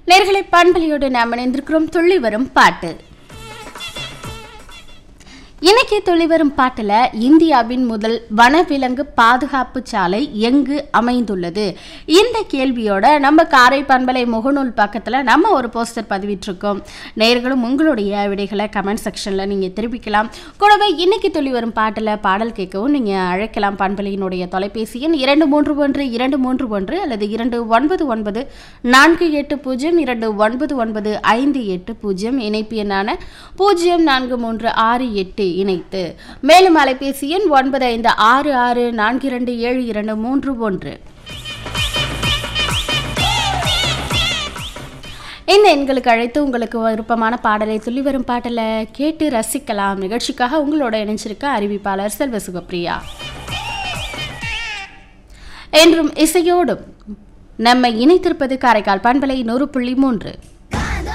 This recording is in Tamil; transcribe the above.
நேர்களை பண்பலியோடு நாம் இணைந்திருக்கிறோம் துள்ளி வரும் பாட்டு இன்னைக்கு துள்ளி வரும் பாட்டுல இந்தியாவின் முதல் வனவிலங்கு பாதுகாப்பு சாலை எங்கு அமைந்துள்ளது இந்த கேள்வியோட நம்ம காரை பண்பலை முகநூல் பக்கத்துல நம்ம ஒரு போஸ்டர் பதிவிட்டிருக்கோம் நேர்களும் உங்களுடைய விடைகளை கமெண்ட் செக்ஷன்ல நீங்க தெரிவிக்கலாம் கூடவே இன்னைக்கு துள்ளி வரும் பாட்டுல பாடல் கேட்கவும் நீங்க அழைக்கலாம் பண்பலையினுடைய தொலைபேசி எண் இரண்டு மூன்று ஒன்று இரண்டு மூன்று ஒன்று அல்லது இரண்டு ஒன்பது ஒன்பது நான்கு எட்டு பூஜ்ஜியம் இரண்டு ஒன்பது ஒன்பது ஐந்து எட்டு பூஜ்ஜியம் இணைப்பு எண்ணான பூஜ்ஜியம் நான்கு மூன்று ஆறு எட்டு இணைத்து மேலும் அலைபேசி எண் ஒன்பது ஐந்து ஆறு ஆறு நான்கு இரண்டு ஏழு இரண்டு மூன்று ஒன்று இந்த எண்களுக்கு அழைத்து உங்களுக்கு விருப்பமான பாடலை சொல்லி வரும் பாடலை கேட்டு ரசிக்கலாம் நிகழ்ச்சிக்காக உங்களோட இணைஞ்சிருக்க அறிவிப்பாளர் செல்வ சுகப்பிரியா என்றும் இசையோடும் நம்மை இணைத்திருப்பது காரைக்கால் பண்பலை நூறு புள்ளி மூன்று